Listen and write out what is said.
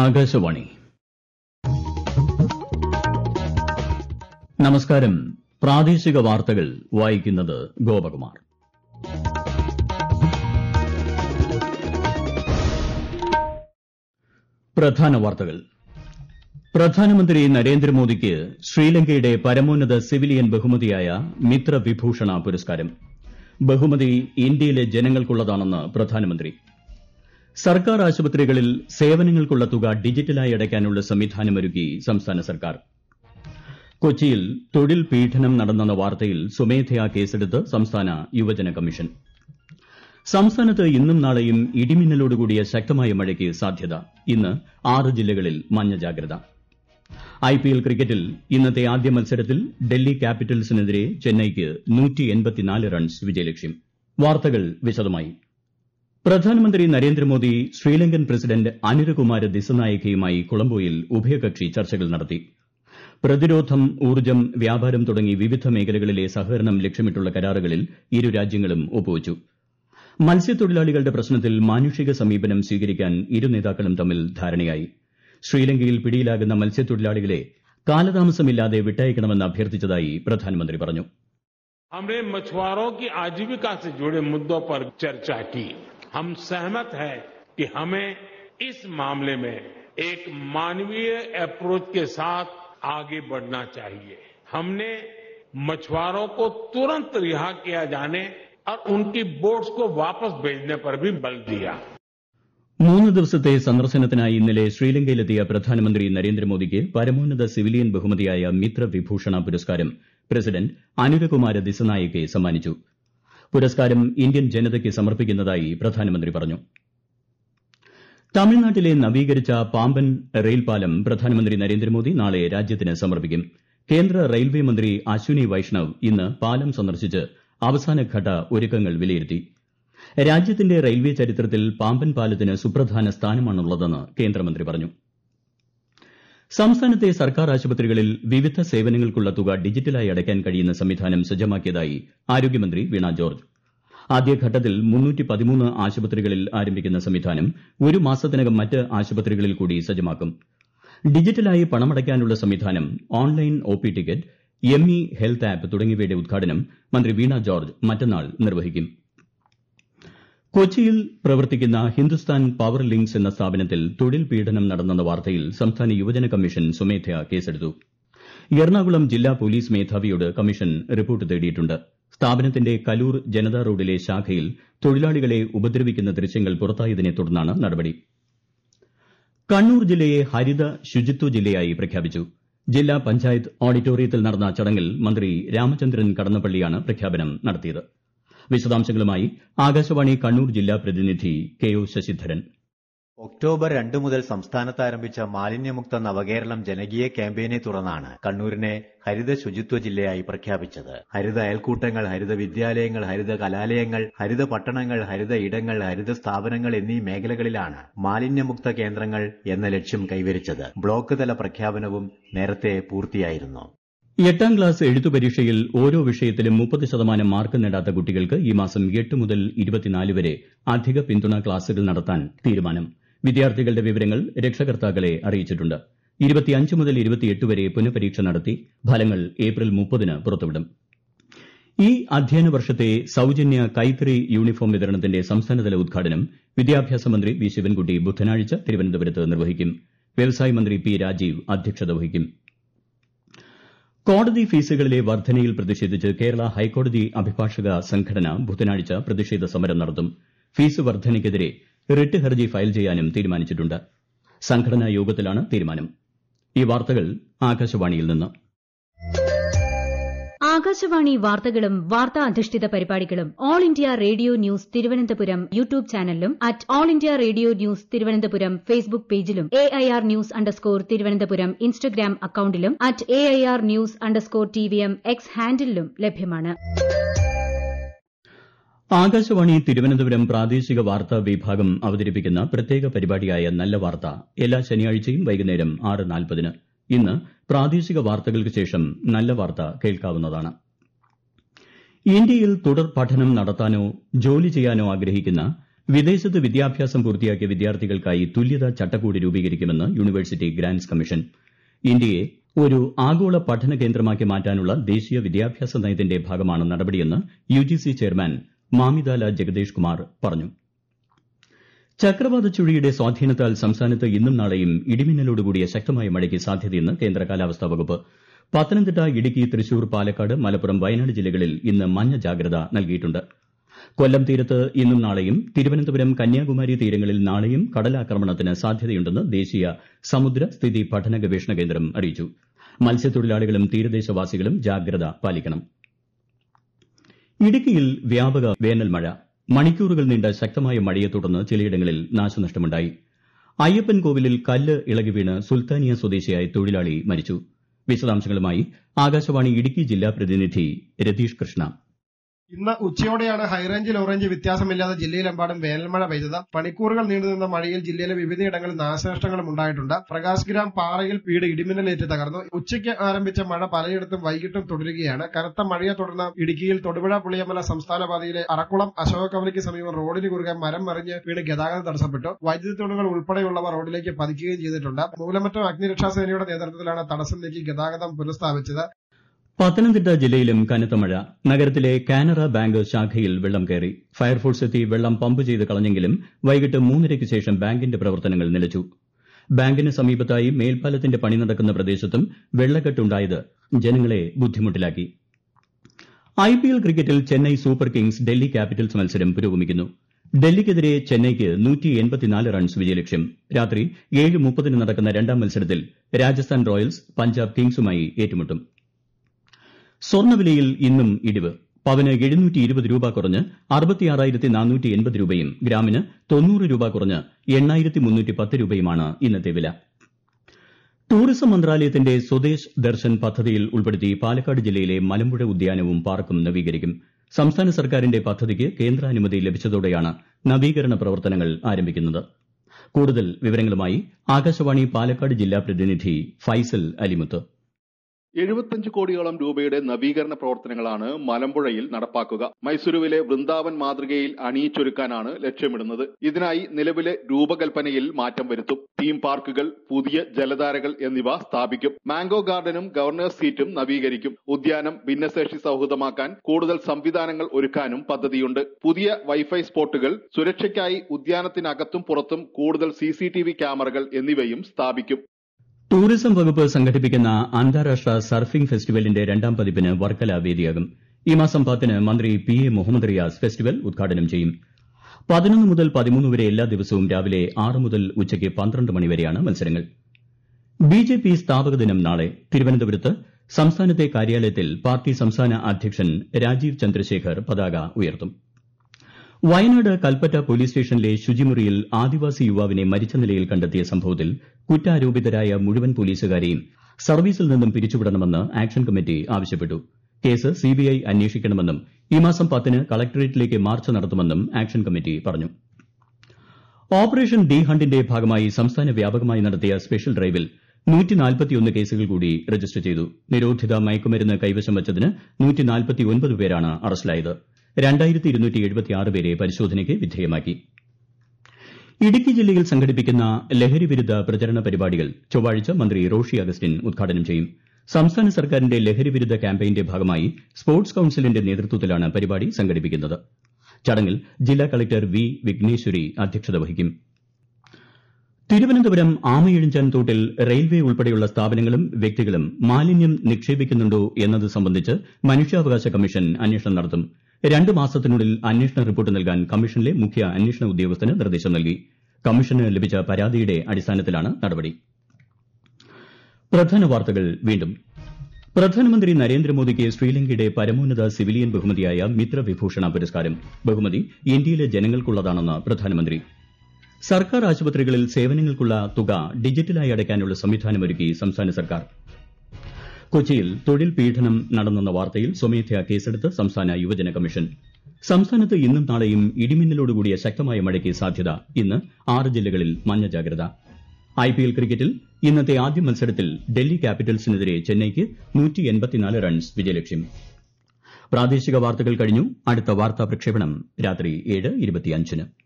ആകാശവാണി നമസ്കാരം പ്രാദേശിക വാർത്തകൾ വായിക്കുന്നത് ഗോപകുമാർ പ്രധാന വാർത്തകൾ പ്രധാനമന്ത്രി നരേന്ദ്രമോദിക്ക് ശ്രീലങ്കയുടെ പരമോന്നത സിവിലിയൻ ബഹുമതിയായ മിത്ര വിഭൂഷണ പുരസ്കാരം ബഹുമതി ഇന്ത്യയിലെ ജനങ്ങൾക്കുള്ളതാണെന്ന് പ്രധാനമന്ത്രി സർക്കാർ ആശുപത്രികളിൽ സേവനങ്ങൾക്കുള്ള തുക ഡിജിറ്റലായി അടയ്ക്കാനുള്ള സംവിധാനമൊരുക്കി സംസ്ഥാന സർക്കാർ കൊച്ചിയിൽ തൊഴിൽ പീഡനം നടന്നെന്ന വാർത്തയിൽ സ്വമേധയാ കേസെടുത്ത് സംസ്ഥാന യുവജന കമ്മീഷൻ സംസ്ഥാനത്ത് ഇന്നും നാളെയും ഇടിമിന്നലോടുകൂടിയ ശക്തമായ മഴയ്ക്ക് സാധ്യത ഇന്ന് ആറ് ജില്ലകളിൽ മഞ്ഞ ജാഗ്രത ഐപിഎൽ ക്രിക്കറ്റിൽ ഇന്നത്തെ ആദ്യ മത്സരത്തിൽ ഡൽഹി ക്യാപിറ്റൽസിനെതിരെ ചെന്നൈയ്ക്ക് റൺസ് വിജയലക്ഷ്യം വാർത്തകൾ വിശദമായി പ്രധാനമന്ത്രി നരേന്ദ്രമോദി ശ്രീലങ്കൻ പ്രസിഡന്റ് അനുരകുമാര ദിസനായകയുമായി കൊളംബോയിൽ ഉഭയകക്ഷി ചർച്ചകൾ നടത്തി പ്രതിരോധം ഊർജ്ജം വ്യാപാരം തുടങ്ങി വിവിധ മേഖലകളിലെ സഹകരണം ലക്ഷ്യമിട്ടുള്ള കരാറുകളിൽ ഇരു രാജ്യങ്ങളും ഒപ്പുവച്ചു മത്സ്യത്തൊഴിലാളികളുടെ പ്രശ്നത്തിൽ മാനുഷിക സമീപനം സ്വീകരിക്കാൻ ഇരു നേതാക്കളും തമ്മിൽ ധാരണയായി ശ്രീലങ്കയിൽ പിടിയിലാകുന്ന മത്സ്യത്തൊഴിലാളികളെ കാലതാമസമില്ലാതെ വിട്ടയക്കണമെന്ന് അഭ്യർത്ഥിച്ചതായി പ്രധാനമന്ത്രി പറഞ്ഞു हमने मछुआरों की आजीविका से जुड़े मुद्दों पर चर्चा की हम सहमत हैं कि हमें इस मामले में एक मानवीय अप्रोच के साथ आगे बढ़ना चाहिए हमने मछुआरों को तुरंत रिहा किया जाने और उनकी बोट्स को वापस भेजने पर भी बल दिया മൂന്ന് ദിവസത്തെ സന്ദർശനത്തിനായി ഇന്നലെ ശ്രീലങ്കയിലെത്തിയ പ്രധാനമന്ത്രി നരേന്ദ്രമോദിക്ക് പരമോന്നത സിവിലിയൻ ബഹുമതിയായ മിത്ര വിഭൂഷണ പുരസ്കാരം പ്രസിഡന്റ് അനുരകുമാര ദിസനായകെ സമ്മാനിച്ചു പുരസ്കാരം ഇന്ത്യൻ ജനതയ്ക്ക് സമർപ്പിക്കുന്നതായി പ്രധാനമന്ത്രി പറഞ്ഞു തമിഴ്നാട്ടിലെ നവീകരിച്ച പാമ്പൻ റെയിൽപാലം പ്രധാനമന്ത്രി നരേന്ദ്രമോദി നാളെ രാജ്യത്തിന് സമർപ്പിക്കും കേന്ദ്ര റെയിൽവേ മന്ത്രി അശ്വിനി വൈഷ്ണവ് ഇന്ന് പാലം സന്ദർശിച്ച് അവസാനഘട്ട ഒരുക്കങ്ങൾ വിലയിരുത്തി രാജ്യത്തിന്റെ റെയിൽവേ ചരിത്രത്തിൽ പാമ്പൻ പാലത്തിന് സുപ്രധാന സ്ഥാനമാണുള്ളതെന്ന് കേന്ദ്രമന്ത്രി പറഞ്ഞു സംസ്ഥാനത്തെ സർക്കാർ ആശുപത്രികളിൽ വിവിധ സേവനങ്ങൾക്കുള്ള തുക ഡിജിറ്റലായി അടയ്ക്കാൻ കഴിയുന്ന സംവിധാനം സജ്ജമാക്കിയതായി ആരോഗ്യമന്ത്രി വീണ ജോർജ് ആദ്യഘട്ടത്തിൽ ആശുപത്രികളിൽ ആരംഭിക്കുന്ന സംവിധാനം ഒരു മാസത്തിനകം മറ്റ് ആശുപത്രികളിൽ കൂടി സജ്ജമാക്കും ഡിജിറ്റലായി പണമടയ്ക്കാനുള്ള സംവിധാനം online OP ticket M E health app തുടങ്ങിയവയുടെ ഉദ്ഘാടനം മന്ത്രി വീണ ജോർജ് മറ്റന്നാൾ നിർവഹിക്കും കൊച്ചിയിൽ പ്രവർത്തിക്കുന്ന ഹിന്ദുസ്ഥാൻ പവർ ലിങ്ക്സ് എന്ന സ്ഥാപനത്തിൽ തൊഴിൽ പീഡനം നടന്നെന്ന വാർത്തയിൽ സംസ്ഥാന യുവജന കമ്മീഷൻ സ്വമേധയാ കേസെടുത്തു എറണാകുളം ജില്ലാ പോലീസ് മേധാവിയോട് കമ്മീഷൻ റിപ്പോർട്ട് തേടിയിട്ടുണ്ട് സ്ഥാപനത്തിന്റെ കലൂർ ജനതാ റോഡിലെ ശാഖയിൽ തൊഴിലാളികളെ ഉപദ്രവിക്കുന്ന ദൃശ്യങ്ങൾ പുറത്തായതിനെ തുടർന്നാണ് നടപടി കണ്ണൂർ ജില്ലയെ ഹരിത ശുചിത്വ ജില്ലയായി പ്രഖ്യാപിച്ചു ജില്ലാ പഞ്ചായത്ത് ഓഡിറ്റോറിയത്തിൽ നടന്ന ചടങ്ങിൽ മന്ത്രി രാമചന്ദ്രൻ കടന്നപ്പള്ളിയാണ് പ്രഖ്യാപനം നടത്തിയത് വിശദാംശങ്ങളുമായി ആകാശവാണി കണ്ണൂർ ജില്ലാ പ്രതിനിധി കെ ഒ ശശിധരൻ ഒക്ടോബർ രണ്ട് മുതൽ സംസ്ഥാനത്ത് ആരംഭിച്ച മാലിന്യമുക്ത നവകേരളം ജനകീയ ക്യാമ്പയിനെ തുടർന്നാണ് കണ്ണൂരിനെ ഹരിത ശുചിത്വ ജില്ലയായി പ്രഖ്യാപിച്ചത് ഹരിത അയൽക്കൂട്ടങ്ങൾ ഹരിത വിദ്യാലയങ്ങൾ ഹരിത കലാലയങ്ങൾ ഹരിത പട്ടണങ്ങൾ ഹരിത ഇടങ്ങൾ ഹരിത സ്ഥാപനങ്ങൾ എന്നീ മേഖലകളിലാണ് മാലിന്യമുക്ത കേന്ദ്രങ്ങൾ എന്ന ലക്ഷ്യം കൈവരിച്ചത് ബ്ലോക്ക് തല പ്രഖ്യാപനവും നേരത്തെ പൂർത്തിയായിരുന്നു എട്ടാം ക്ലാസ് എഴുത്തു പരീക്ഷയിൽ ഓരോ വിഷയത്തിലും മുപ്പത് ശതമാനം മാർക്ക് നേടാത്ത കുട്ടികൾക്ക് ഈ മാസം എട്ട് മുതൽ ഇരുപത്തിനാല് വരെ അധിക പിന്തുണ ക്ലാസുകൾ നടത്താൻ തീരുമാനം വിദ്യാർത്ഥികളുടെ വിവരങ്ങൾ രക്ഷകർത്താക്കളെ അറിയിച്ചിട്ടുണ്ട് ഇരുപത്തിയഞ്ച് മുതൽ ഇരുപത്തിയെട്ട് വരെ പുനഃപരീക്ഷ നടത്തി ഫലങ്ങൾ ഏപ്രിൽ മുപ്പതിന് പുറത്തുവിടും ഈ അധ്യയന വർഷത്തെ സൌജന്യ കൈത്തറി യൂണിഫോം വിതരണത്തിന്റെ സംസ്ഥാനതല ഉദ്ഘാടനം വിദ്യാഭ്യാസ മന്ത്രി വി ശിവൻകുട്ടി ബുധനാഴ്ച തിരുവനന്തപുരത്ത് നിർവഹിക്കും വ്യവസായ മന്ത്രി പി രാജീവ് അധ്യക്ഷത വഹിക്കും കോടതി ഫീസുകളിലെ വർധനയിൽ പ്രതിഷേധിച്ച് കേരള ഹൈക്കോടതി അഭിഭാഷക സംഘടന ബുധനാഴ്ച പ്രതിഷേധ സമരം നടത്തും ഫീസ് വർധനയ്ക്കെതിരെ റിട്ട് ഹർജി ഫയൽ ചെയ്യാനും തീരുമാനിച്ചിട്ടുണ്ട് സംഘടനാ യോഗത്തിലാണ് തീരുമാനം ഈ വാർത്തകൾ ആകാശവാണിയിൽ നിന്ന് ആകാശവാണി വാർത്തകളും വാർത്താ അധിഷ്ഠിത പരിപാടികളും all India radio news Thiruvananthapuram YouTube ചാനലിലും at all India radio news Thiruvananthapuram Facebook പേജിലും A I R news underscore Thiruvananthapuram Instagram അക്കൌണ്ടിലും at A I R news underscore T V M X ഹാൻഡിലും ലഭ്യമാണ് ആകാശവാണി തിരുവനന്തപുരം പ്രാദേശിക വാർത്താ വിഭാഗം അവതരിപ്പിക്കുന്ന പ്രത്യേക പരിപാടിയായ നല്ല വാർത്ത എല്ലാ ശനിയാഴ്ചയും വൈകുന്നേരം ആറ് നാൽപ്പതിന് ഇന്ന് പ്രാദേശിക വാർത്തകൾക്ക് ശേഷം നല്ല വാർത്ത കേൾക്കാവുന്നതാണ് ഇന്ത്യയിൽ തുടർ പഠനം നടത്താനോ ജോലി ചെയ്യാനോ ആഗ്രഹിക്കുന്ന വിദേശത്ത് വിദ്യാഭ്യാസം പൂർത്തിയാക്കിയ വിദ്യാർത്ഥികൾക്കായി തുല്യതാ ചട്ടക്കൂട് രൂപീകരിക്കുമെന്ന് യൂണിവേഴ്സിറ്റി ഗ്രാന്റ്സ് കമ്മീഷൻ ഇന്ത്യയെ ഒരു ആഗോള പഠന കേന്ദ്രമാക്കി മാറ്റാനുള്ള ദേശീയ വിദ്യാഭ്യാസ നയത്തിന്റെ ഭാഗമാണ് നടപടിയെന്ന് യുജിസി ചെയർമാൻ മാമിതാല ജഗദേഷ് കുമാർ പറഞ്ഞു ചക്രവാത ചുഴിയുടെ സ്വാധീനത്താൽ സംസ്ഥാനത്ത് ഇന്നും നാളെയും ഇടിമിന്നലോടുകൂടിയ ശക്തമായ മഴയ്ക്ക് സാധ്യതയെന്ന് കേന്ദ്ര കാലാവസ്ഥാ വകുപ്പ് പത്തനംതിട്ട ഇടുക്കി തൃശൂർ പാലക്കാട് മലപ്പുറം വയനാട് ജില്ലകളിൽ ഇന്ന് മഞ്ഞ ജാഗ്രത നൽകിയിട്ടുണ്ട് കൊല്ലം തീരത്ത് ഇന്നും നാളെയും തിരുവനന്തപുരം കന്യാകുമാരി തീരങ്ങളിൽ നാളെയും കടലാക്രമണത്തിന് സാധ്യതയുണ്ടെന്ന് ദേശീയ സമുദ്ര സ്ഥിതി പഠന ഗവേഷണ കേന്ദ്രം അറിയിച്ചു മത്സ്യത്തൊഴിലാളികളും തീരദേശവാസികളും ജാഗ്രത പാലിക്കണം ഇടുക്കിയിൽ വ്യാപക വേനൽ മഴ മണിക്കൂറുകൾ നീണ്ട ശക്തമായ മഴയെ തുടർന്ന് ചിലയിടങ്ങളിൽ നാശനഷ്ടമുണ്ടായി അയ്യപ്പൻ കോവിലിൽ കല്ല് ഇളകി വീണ് സുൽത്താനിയ സ്വദേശിയായ തൊഴിലാളി മരിച്ചു വിശദാംശങ്ങളുമായി ആകാശവാണി ഇടുക്കി ജില്ലാ പ്രതിനിധി രതീഷ് കൃഷ്ണ ഇന്ന് ഉച്ചയോടെയാണ് ഹൈറേഞ്ചിൽ ഓറഞ്ച് വ്യത്യാസമില്ലാതെ ജില്ലയിലെമ്പാടും വേനൽമഴ പെയ്തത് മണിക്കൂറുകൾ നീണ്ടുനിന്ന മഴയിൽ ജില്ലയിലെ വിവിധയിടങ്ങളിൽ നാശനഷ്ടങ്ങളും ഉണ്ടായിട്ടുണ്ട് പ്രകാശ് ഗ്രാം പാറയിൽ വീട് ഇടിമിന്നലേറ്റ് തകർന്നു ഉച്ചയ്ക്ക് ആരംഭിച്ച മഴ പലയിടത്തും വൈകിട്ടും തുടരുകയാണ് കനത്ത മഴയെ തുടർന്ന് ഇടുക്കിയിൽ തൊടുപുഴ പുളിയമല സംസ്ഥാന പാതയിലെ അറക്കുളം അശോക കവലിക്ക് സമീപം റോഡിന് കുറുകെ മരം മറിഞ്ഞ് വീണ് ഗതാഗതം തടസ്സപ്പെട്ടു വൈദ്യുതി തൂണുകൾ ഉൾപ്പെടെയുള്ളവ റോഡിലേക്ക് പതിക്കുകയും ചെയ്തിട്ടുണ്ട് മൂലമറ്റം അഗ്നിരക്ഷാസേനയുടെ നേതൃത്വത്തിലാണ് തടസ്സം നീക്കി ഗതാഗതം പുനഃസ്ഥാപിച്ചത് പത്തനംതിട്ട ജില്ലയിലും കനത്ത മഴ നഗരത്തിലെ കാനറ ബാങ്ക് ശാഖയിൽ വെള്ളം കയറി ഫയർഫോഴ്സ് എത്തി വെള്ളം പമ്പ് ചെയ്ത് കളഞ്ഞെങ്കിലും വൈകിട്ട് മൂന്നരയ്ക്ക് ശേഷം ബാങ്കിന്റെ പ്രവർത്തനങ്ങൾ നിലച്ചു ബാങ്കിന് സമീപത്തായി മേൽപ്പാലത്തിന്റെ പണി നടക്കുന്ന പ്രദേശത്തും വെള്ളക്കെട്ടുണ്ടായത് ജനങ്ങളെ ബുദ്ധിമുട്ടിലാക്കി ഐപിഎൽ ക്രിക്കറ്റിൽ Chennai super kings Delhi capitals മത്സരം പുരോഗമിക്കുന്നു ഡൽഹിക്കെതിരെ ചെന്നൈക്ക് റൺസ് വിജയലക്ഷ്യം രാത്രി ഏഴ് മുപ്പതിന് നടക്കുന്ന രണ്ടാം മത്സരത്തിൽ രാജസ്ഥാൻ റോയൽസ് പഞ്ചാബ് കിങ്സുമായി ഏറ്റുമുട്ടും സ്വർണ്ണവിലയിൽ ഇന്നും ഇടിവ് പവന് എഴുന്നൂറ്റി ഇരുപത് രൂപ കുറഞ്ഞ് അറുപത്തിയാറായിരത്തി നാനൂറ്റി എൺപത് രൂപയും ഗ്രാമിന് തൊണ്ണൂറ് രൂപ കുറഞ്ഞ് എണ്ണായിരത്തി മുന്നൂറ്റി പത്ത് രൂപയുമാണ് ഇന്നത്തെ വില ടൂറിസം മന്ത്രാലയത്തിന്റെ സ്വദേശ് ദർശൻ പദ്ധതിയിൽ ഉൾപ്പെടുത്തി പാലക്കാട് ജില്ലയിലെ മലമ്പുഴ ഉദ്യാനവും പാർക്കും നവീകരിക്കും സംസ്ഥാന സർക്കാരിന്റെ പദ്ധതിക്ക് കേന്ദ്രാനുമതി ലഭിച്ചതോടെയാണ് നവീകരണ പ്രവർത്തനങ്ങൾ ആരംഭിക്കുന്നത് കൂടുതൽ വിവരങ്ങളുമായി ആകാശവാണി പാലക്കാട് ജില്ലാ പ്രതിനിധി ഫൈസൽ അലിമുത്ത് എഴുപത്തഞ്ച് കോടിയോളം രൂപയുടെ നവീകരണ പ്രവർത്തനങ്ങളാണ് മലമ്പുഴയിൽ നടപ്പാക്കുക മൈസൂരുവിലെ വൃന്ദാവൻ മാതൃകയിൽ അണിയിച്ചൊരുക്കാനാണ് ലക്ഷ്യമിടുന്നത് ഇതിനായി നിലവിലെ രൂപകൽപ്പനയിൽ മാറ്റം വരുത്തും തീം പാർക്കുകൾ പുതിയ ജലധാരകൾ എന്നിവ സ്ഥാപിക്കും മാംഗോ ഗാർഡനും ഗവർണേഴ്സ് സീറ്റും നവീകരിക്കും ഉദ്യാനം ഭിന്നശേഷി സൗഹൃദമാക്കാൻ കൂടുതൽ സംവിധാനങ്ങൾ ഒരുക്കാനും പദ്ധതിയുണ്ട് പുതിയ വൈഫൈ സ്പോട്ടുകൾ സുരക്ഷയ്ക്കായി ഉദ്യാനത്തിനകത്തും പുറത്തും കൂടുതൽ സി ക്യാമറകൾ എന്നിവയും സ്ഥാപിക്കും ടൂറിസം വകുപ്പ് സംഘടിപ്പിക്കുന്ന അന്താരാഷ്ട്ര സർഫിംഗ് ഫെസ്റ്റിവലിന്റെ രണ്ടാം പതിപ്പിന് വർക്കല വേദിയാകും ഈ മാസം പത്തിന് മന്ത്രി P A Muhammad Riyas festival ഉദ്ഘാടനം ചെയ്യും പതിനൊന്ന് മുതൽ പതിമൂന്ന് വരെ എല്ലാ ദിവസവും രാവിലെ ആറ് മുതൽ ഉച്ചയ്ക്ക് പന്ത്രണ്ട് മണി വരെയാണ് മത്സരങ്ങൾ ബി ജെ പി സ്ഥാപക ദിനം നാളെ തിരുവനന്തപുരത്ത് സംസ്ഥാനത്തെ കാര്യാലയത്തിൽ പാർട്ടി സംസ്ഥാന അധ്യക്ഷൻ രാജീവ് ചന്ദ്രശേഖർ പതാക ഉയർത്തും വയനാട് കൽപ്പറ്റ പോലീസ് സ്റ്റേഷനിലെ ശുചിമുറിയിൽ ആദിവാസി യുവാവിനെ മരിച്ച നിലയിൽ കണ്ടെത്തിയ സംഭവത്തിൽ കുറ്റാരോപിതരായ മുഴുവൻ പോലീസുകാരെയും സർവീസിൽ നിന്നും പിരിച്ചുവിടണമെന്ന് ആക്ഷൻ കമ്മിറ്റി ആവശ്യപ്പെട്ടു കേസ് സിബിഐ അന്വേഷിക്കണമെന്നും ഈ മാസം പത്തിന് കളക്ടറേറ്റിലേക്ക് മാർച്ച് നടത്തുമെന്നും ആക്ഷൻ കമ്മിറ്റി പറഞ്ഞു ഓപ്പറേഷൻ ഡി ഹണ്ടിന്റെ ഭാഗമായി സംസ്ഥാന വ്യാപകമായി നടത്തിയ സ്പെഷ്യൽ ഡ്രൈവിൽ കേസുകൾ കൂടി രജിസ്റ്റർ ചെയ്തു നിരോധിത മയക്കുമരുന്ന് കൈവശം വച്ചതിന് പേരാണ് അറസ്റ്റിലായത് പേരെ പരിശോധനയ്ക്ക് വിധേയമാക്കി ഇടുക്കി ജില്ലയിൽ സംഘടിപ്പിക്കുന്ന ലഹരിവിരുദ്ധ പ്രചരണ പരിപാടികൾ ചൊവ്വാഴ്ച മന്ത്രി റോഷി അഗസ്റ്റിൻ ഉദ്ഘാടനം ചെയ്യും സംസ്ഥാന സർക്കാരിന്റെ ലഹരിവിരുദ്ധ ക്യാമ്പയിന്റെ ഭാഗമായി സ്പോർട്സ് കൌൺസിലിന്റെ നേതൃത്വത്തിലാണ് പരിപാടി സംഘടിപ്പിക്കുന്നത് ചടങ്ങിൽ ജില്ലാ കളക്ടർ വി വിഘ്നേശ്വരി അധ്യക്ഷത വഹിക്കും തിരുവനന്തപുരം ആമയിഴഞ്ചാൻ തോട്ടിൽ റെയിൽവേ ഉൾപ്പെടെയുള്ള സ്ഥാപനങ്ങളും വ്യക്തികളും മാലിന്യം നിക്ഷേപിക്കുന്നുണ്ടോ എന്നത് സംബന്ധിച്ച് മനുഷ്യാവകാശ കമ്മീഷൻ അന്വേഷണം നടത്തും രണ്ട് മാസത്തിനുള്ളിൽ അന്വേഷണ റിപ്പോർട്ട് നൽകാൻ കമ്മീഷനിലെ മുഖ്യ അന്വേഷണ ഉദ്യോഗസ്ഥന് നിർദ്ദേശം നൽകി കമ്മീഷന് ലഭിച്ച പരാതിയുടെ അടിസ്ഥാനത്തിലാണ് നടപടി പ്രധാന വാർത്തകൾ വീണ്ടും പ്രധാനമന്ത്രി നരേന്ദ്രമോദിക്ക് ശ്രീലങ്കയുടെ പരമോന്നത സിവിലിയൻ ബഹുമതിയായ മിത്രവിഭൂഷണ പുരസ്കാരം ബഹുമതി ഇന്ത്യയിലെ ജനങ്ങൾക്കുള്ളതാണെന്ന് പ്രധാനമന്ത്രി സർക്കാർ ആശുപത്രികളിൽ സേവനങ്ങൾക്കുള്ള തുക ഡിജിറ്റലായി അടയ്ക്കാനുള്ള സംവിധാനമൊരുക്കി സംസ്ഥാന സർക്കാർ കൊച്ചിയിൽ തൊഴിൽ പീഡനം നടന്നെന്ന വാർത്തയിൽ സ്വമേധയാ കേസെടുത്ത് സംസ്ഥാന യുവജന കമ്മീഷൻ സംസ്ഥാനത്ത് ഇന്നും നാളെയും ഇടിമിന്നലോടുകൂടിയ ശക്തമായ മഴയ്ക്ക് സാധ്യത ഇന്ന് ആറ് ജില്ലകളിൽ മഞ്ഞ ജാഗ്രത ഐപിഎൽ ക്രിക്കറ്റിൽ ഇന്നത്തെ ആദ്യ മത്സരത്തിൽ ഡൽഹി ക്യാപിറ്റൽസിനെതിരെ ചെന്നൈയ്ക്ക് റൺസ് വിജയലക്ഷ്യം പ്രാദേശിക വാർത്തകൾ കഴിഞ്ഞു അടുത്ത വാർത്താ പ്രക്ഷേപണം രാത്രി ഏഴ് ഇരുപത്തിയഞ്ചിന്